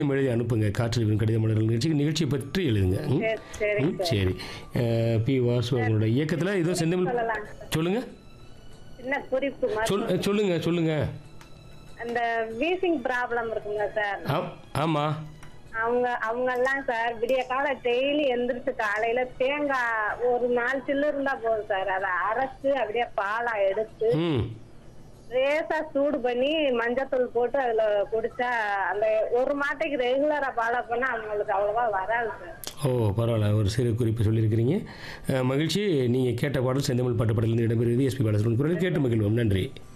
எழுதி அனுப்புங்க காற்றில் விழும் கடித மலர்கள் நிகழ்ச்சி நிகழ்ச்சியை பற்றி எழுதுங்க ம்? சரி சரிங்க ம், சரி அஹ், பி வாசு அவங்களோட இயக்கத்தில் ஏதோ செந்தமிழ் சொல்லலாம் சொல்லுங்க சின்ன குறிப்பு மாதிரி சொல் அஹ், சொல்லுங்க சொல்லுங்க அந்த வீசிங் ப்ராப்ளம் இருக்குங்க சார் ஆ- ஆமா அவங்க அவங்க எல்லாம் சார் விடிய கால டெய்லி எந்திரிச்சு காலையில தேங்காய் ஒரு நாலு சில்லு இருந்தா போதும் சார் அதை அரைச்சு அப்படியே பாலா எடுத்து ம் லேசா சூடு பண்ணி மஞ்சத்தூள் போட்டு அதுல குடிச்சா அந்த ஒரு மாட்டைக்கு ரெகுலரா ஃபாலோ பண்ணா அவங்களுக்கு அவ்வளவா வராது சார் ஓ பரவாயில்ல ஒரு சிறு குறிப்பு சொல்லியிருக்கிறீங்க அஹ், மகிழ்ச்சி நீங்கள் கேட்ட பாடல் செந்தமிழ் பாட்டு பாடலிருந்து இடம்பெறுவது எஸ்பி பாலசுரன் குரல் கேட்டு மகிழ்வோம் நன்றி